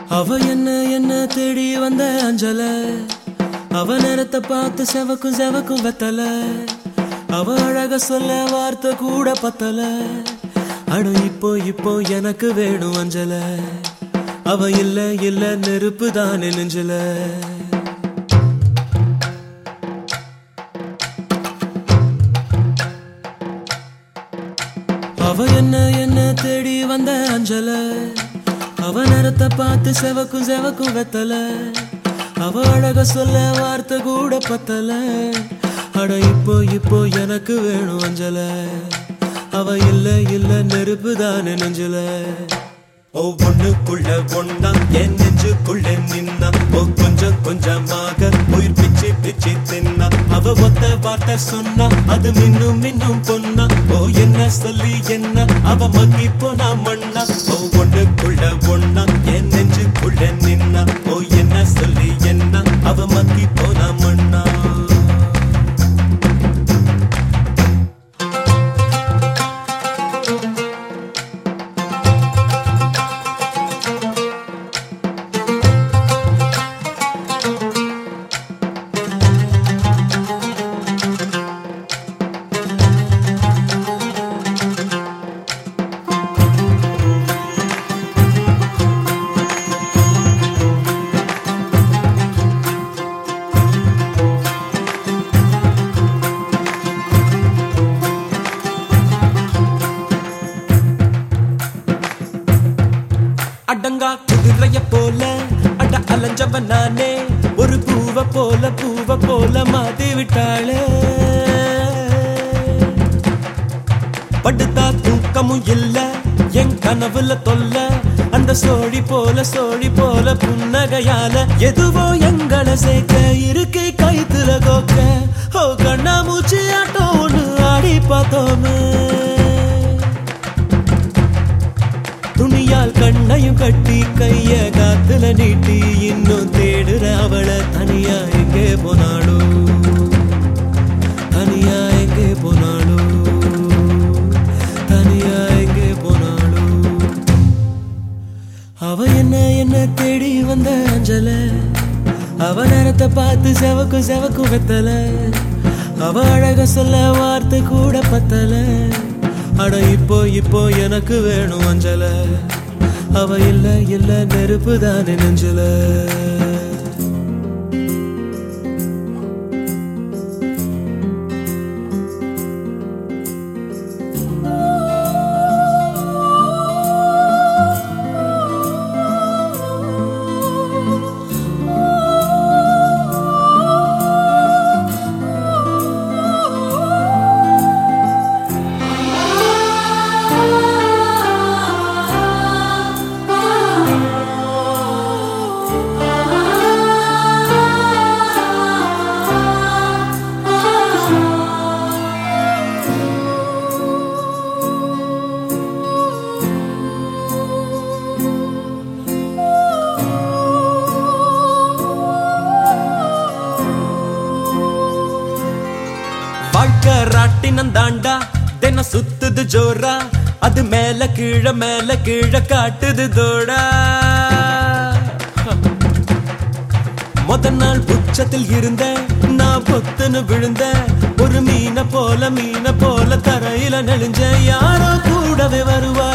அவ என்ன என்ன தேடி வந்த அஞ்சல அவ நேரத்தை பார்த்து செவக்கும் செவக்கும் வெத்தல அவ அழக சொல்ல வார்த்தை கூட பத்தல அட இப்போ இப்போ எனக்கு வேணும் அஞ்சல அவ இல்ல இல்ல நெருப்பு தானே நெஞ்சல அவ என்ன என்ன தேடி வந்த அஞ்சல அவ நேரத்தை பார்த்து செவக்கும் செவக்கும் வெத்தல அவ அழக சொல்ல வார்த்தை கூட பத்தல அட இப்போ இப்போ எனக்கு வேணும் அஞ்சல அவ இல்ல இல்ல நெருப்பு தானே நெஞ்சல ஒவ்வொன்னுக்குள்ள ஒன்னா என் நெஞ்சுக்குள்ள நின்னா ஓ கொஞ்சம் கொஞ்சமாக உயிர் பிச்சு பிச்சு தின்னா அவ ஒத்த வார்த்தை சொன்னா அது மின்னும் மின்னும் பொன்னா ஓ என்ன சொல்லி என்ன அவ மக்கி போனா மண்ணா ஒவ்வொன்னுக்குள்ள ஒன்னா என் நெஞ்சுக்குள்ள நின்னா ஓ என்ன சொல்லி என்ன அவ மக்கி போனா மண்ணா அடங்கா குதிரைய போல அட அலைஞ்சவன் நானே ஒரு பூவ போல பூவ போல மாத்தி விட்டாளே படுத்தா தூக்கமும் இல்ல என் கனவுல தொல்ல அந்த சோழி போல சோழி போல புன்னகையால எதுவோ எங்களை சேர்க்க இருக்கை கைத்துல கோக்க ஓ கண்ணா மூச்சு ஆட்டம் ஒண்ணு ஆடி பார்த்தோமே துணியால் கண்ணையும் கட்டி கைய காத்துல நீட்டி இன்னும் தேடுற அவளை தனியா எங்கே போனாளோ தனியா எங்கே போனாளோ தனியா எங்கே போனாளோ அவ என்ன என்ன தேடி வந்த அஞ்சல அவ நேரத்தை பார்த்து செவக்கும் செவக்கும் வெத்தல அவ அழக சொல்ல வார்த்தை கூட பத்தல அட இப்போ இப்போ எனக்கு வேணும் அஞ்சல அவ இல்ல இல்ல நெருப்பு தானே நெஞ்சல வாழ்க்கை ராட்டினம் தாண்டா தினம் சுத்துது ஜோரா அது மேல கீழ மேல கீழ காட்டுது தோடா முத நாள் உச்சத்தில் இருந்த நான் பொத்துன்னு விழுந்த ஒரு மீனை போல மீனை போல தரையில நெளிஞ்ச யாரோ கூடவே வருவா